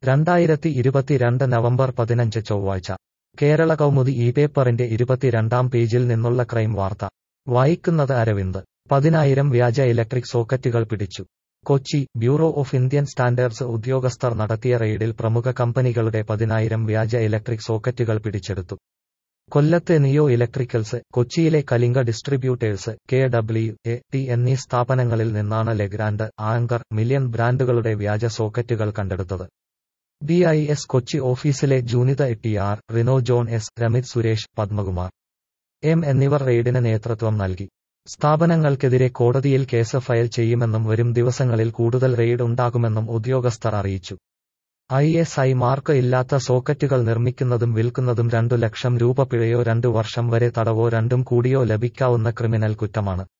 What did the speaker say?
രണ്ടായിരത്തി ഇരുപത്തിരണ്ട് നവംബർ പതിനഞ്ച് ചൊവ്വാഴ്ച കേരള കൗമുദി ഈ പേപ്പറിന്റെ ഇരുപത്തിരണ്ടാം പേജിൽ നിന്നുള്ള ക്രൈം വാർത്ത വായിക്കുന്നത് അരവിന്ദ് പതിനായിരം വ്യാജ ഇലക്ട്രിക് സോക്കറ്റുകൾ പിടിച്ചു Kochi bureau of Indian standards ഉദ്യോഗസ്ഥർ നടത്തിയ റെയ്ഡിൽ പ്രമുഖ കമ്പനികളുടെ പതിനായിരം വ്യാജ ഇലക്ട്രിക് സോക്കറ്റുകൾ പിടിച്ചെടുത്തു കൊല്ലത്തെ നിയോ ഇലക്ട്രിക്കൽസ് കൊച്ചിയിലെ Kalinga distributors K W A T എന്നീ സ്ഥാപനങ്ങളിൽ നിന്നാണ് ലെഗ്രാൻഡ് ആങ്കർ മില്യൺ ബ്രാൻഡുകളുടെ വ്യാജ സോക്കറ്റുകൾ കണ്ടെടുത്തത് ബി ഐ എസ് കൊച്ചി ഓഫീസിലെ Junitha T R Rino John S Ramith Suresh Padmakumar M എന്നിവർ റെയ്ഡിന് നേതൃത്വം നൽകി സ്ഥാപനങ്ങൾക്കെതിരെ കോടതിയിൽ കേസ് ഫയൽ ചെയ്യുമെന്നും വരും ദിവസങ്ങളിൽ കൂടുതൽ റെയ്ഡ് ഉണ്ടാകുമെന്നും ഉദ്യോഗസ്ഥർ അറിയിച്ചു ഐ എസ് ഐ മാർക്ക് ഇല്ലാത്ത സോക്കറ്റുകൾ നിർമ്മിക്കുന്നതും വിൽക്കുന്നതും രണ്ടു ലക്ഷം രൂപ പിഴയോ രണ്ടു വർഷം വരെ തടവോ രണ്ടും കൂടിയോ ലഭിക്കാവുന്ന ക്രിമിനൽ കുറ്റമാണ്